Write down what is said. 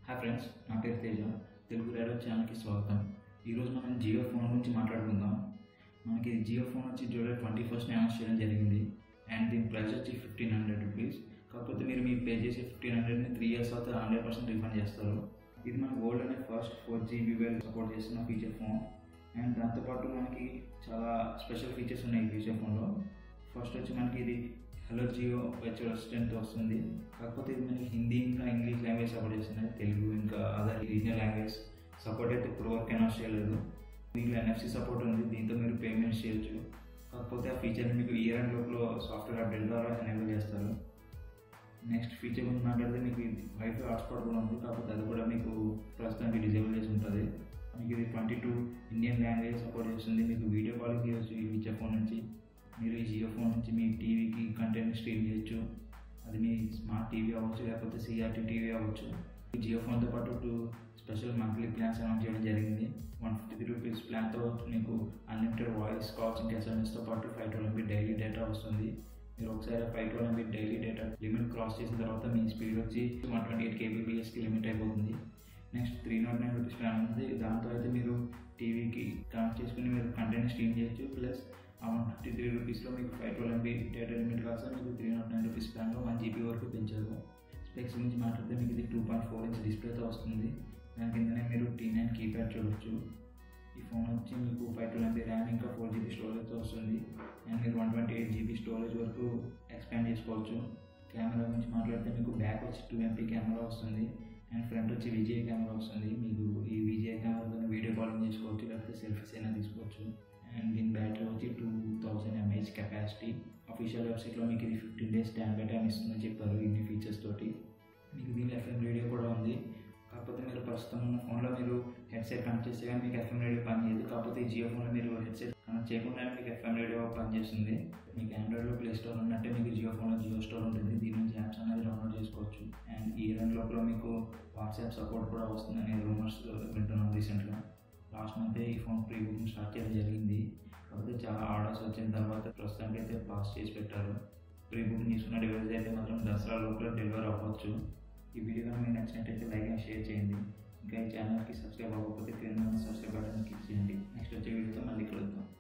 hi friends నా పేరు Teja Telugu radio ఛానల్కి స్వాగతం ఈరోజు మనం జియో ఫోన్ గురించి మాట్లాడుకుందాం మనకి జియో ఫోన్ వచ్చి జూలై ట్వంటీ ఫస్ట్ అనౌన్స్ చేయడం జరిగింది అండ్ దీని ప్రైస్ వచ్చి ఫిఫ్టీన్ హండ్రెడ్ రూపీస్ కాకపోతే మీరు మీ పే చేసే ఫిఫ్టీన్ హండ్రెడ్ని త్రీ ఇయర్స్ తర్వాత హండ్రెడ్ పర్సెంట్ రిఫండ్ చేస్తారు ఇది మన గోల్డ్ అనే first four GB well support చేస్తున్న ఫీచర్ ఫోన్ అండ్ దాంతోపాటు మనకి చాలా స్పెషల్ ఫీచర్స్ ఉన్నాయి ఈ ఫీచర్ ఫోన్లో ఫస్ట్ వచ్చి మనకి ఇది హలో జియో వర్చువల్ అసిస్టెంట్ వస్తుంది కాకపోతే ఇది మనకి హిందీ ఇంకా ఇంగ్లీష్ లాంగ్వేజ్ సపోర్ట్ చేస్తుంది తెలుగు ఇంకా అదర్ రీజనల్ లాంగ్వేజ్ సపోర్ట్ అయితే ఇప్పుడు వరకు అనౌన్స్ చేయలేదు దీంట్లో ఎన్ఎఫ్సి సపోర్ట్ ఉంది దీంతో మీరు పేమెంట్స్ చేయొచ్చు కాకపోతే ఆ ఫీచర్ని మీకు ఇయర్ అండ్ లోపల సాఫ్ట్వేర్ అప్డేట్ ద్వారా ఎనేబుల్ చేస్తారు నెక్స్ట్ ఫీచర్ గురించి మాట్లాడితే మీకు ఇది వైఫై హాట్స్పాట్ కూడా ఉంది కాకపోతే అది కూడా మీకు ప్రస్తుతానికి డిజేబుల్ చేసి ఉంటుంది మీకు ఇది twenty two Indian language support చేస్తుంది మీకు వీడియో కాల్ చేయొచ్చు ఈ ఫీచర్ ఫోన్ నుంచి మీరు ఈ జియో ఫోన్ నుంచి మీ టీవీకి కంటెంట్ స్ట్రీమ్ చేయొచ్చు అది మీ స్మార్ట్ టీవీ అవ్వచ్చు లేకపోతే సిఆర్టీ టీవీ అవ్వచ్చు ఈ జియో ఫోన్తో పాటు two special monthly plans announce చేయడం జరిగింది వన్ ఫిఫ్టీ రూపీస్ ప్లాన్తో మీకు అన్లిమిటెడ్ వాయిస్ కాల్స్ ఇంకా ఎస్ఎంఎస్తో పాటు five twelve MB daily data వస్తుంది మీరు ఒకసారి five twelve MB daily data limit cross చేసిన తర్వాత మీ స్పీడ్ వచ్చి వన్ ట్వంటీ ఎయిట్ కేబీపీఎస్కి లిమిట్ అయిపోతుంది next three not nine rupees plan ఉంది దాంతో అయితే మీరు టీవీకి కనెక్ట్ చేసుకుని మీరు కంటెంట్ స్ట్రీమ్ చేయొచ్చు ప్లస్ ఆ వన్ ఫిఫ్టీ త్రీ రూపీస్లో మీకు five twelve MB data limit కాస్త మీకు త్రీ నాట్ నైన్ రూపీస్ ప్లాన్లో వన్ జీబీ వరకు పెంచారు స్పెక్స్ గురించి మాట్లాడితే మీకు ఇది టూ పాయింట్ ఫోర్ ఇంచ్ డిస్ప్లేతో వస్తుంది దాని కిందనే మీరు టీ నైన్ కీప్యాడ్ చూడొచ్చు ఈ ఫోన్ వచ్చి మీకు ఫైవ్ ట్వెల్వ్ ఎంబీ ర్యామ్ ఇంకా ఫోర్ జీబీ స్టోరేజ్తో వస్తుంది అండ్ మీరు one twenty eight GB storage వరకు ఎక్స్పాండ్ చేసుకోవచ్చు కెమెరా గురించి మాట్లాడితే మీకు బ్యాక్ వచ్చి టూ ఎంపీ కెమెరా వస్తుంది అండ్ ఫ్రంట్ వచ్చి విజయ్ కెమెరా వస్తుంది మీకు ఈ విజయ్ కెమెరాతో వీడియో కాలింగ్ చేసుకోవచ్చు లేకపోతే సెల్ఫీస్ అయినా తీసుకోవచ్చు అండ్ దీని బ్యాటరీ వచ్చి two thousand mAh capacity official వెబ్సైట్లో మీకు ఇది fifteen days stand by time ఇస్తుందని చెప్పారు ఇన్ని ఫీచర్స్ తోటి మీకు దీని ఎఫ్ఎం రేడియో కూడా ఉంది కాకపోతే మీరు ప్రస్తుతం ఉన్న ఫోన్లో మీరు హెడ్సెట్ కనెక్ట్ చేస్తే కానీ మీకు ఎఫ్ఎం రేడియో పనిచేయదు కాకపోతే ఈ జియో ఫోన్లో మీరు హెడ్సెట్ కనెక్ట్ చేయకుండానే మీకు ఎఫ్ఎం రేడియో పనిచేస్తుంది మీకు ఆండ్రాయిడ్లో ప్లే స్టోర్ ఉన్నట్టే మీకు జియో ఫోన్లో జియో స్టోర్ ఉంటుంది దీని నుంచి యాప్స్ అనేది డౌన్లోడ్ చేసుకోవచ్చు అండ్ ఈ రెండు లోపల మీకు వాట్సాప్ సపోర్ట్ కూడా వస్తుందని రూమర్స్ వింటున్నాం రీసెంట్గా లాస్ట్ మంత్ ఈ ఫోన్ ప్రీ బుకింగ్ స్టార్ట్ చేయడం జరిగింది కాకపోతే చాలా ఆర్డర్స్ వచ్చిన తర్వాత ప్రస్తుతానికి అయితే పాస్ చేసి పెట్టారు ప్రీ బుకింగ్ తీసుకున్న డివైస్ అయితే మాత్రం దసరా లోపల డెలివర్ అవ్వచ్చు ఈ వీడియో కనుక మీకు నచ్చినట్టయితే లైక్ అండ్ షేర్ చేయండి ఇంకా ఈ ఛానల్కి సబ్స్క్రైబ్ అవ్వకపోతే క్రింద సబ్స్క్రైబ్ బటన్ క్లిక్ చేయండి నెక్స్ట్ వచ్చే వీడియోతో మళ్ళీ కలుద్దాం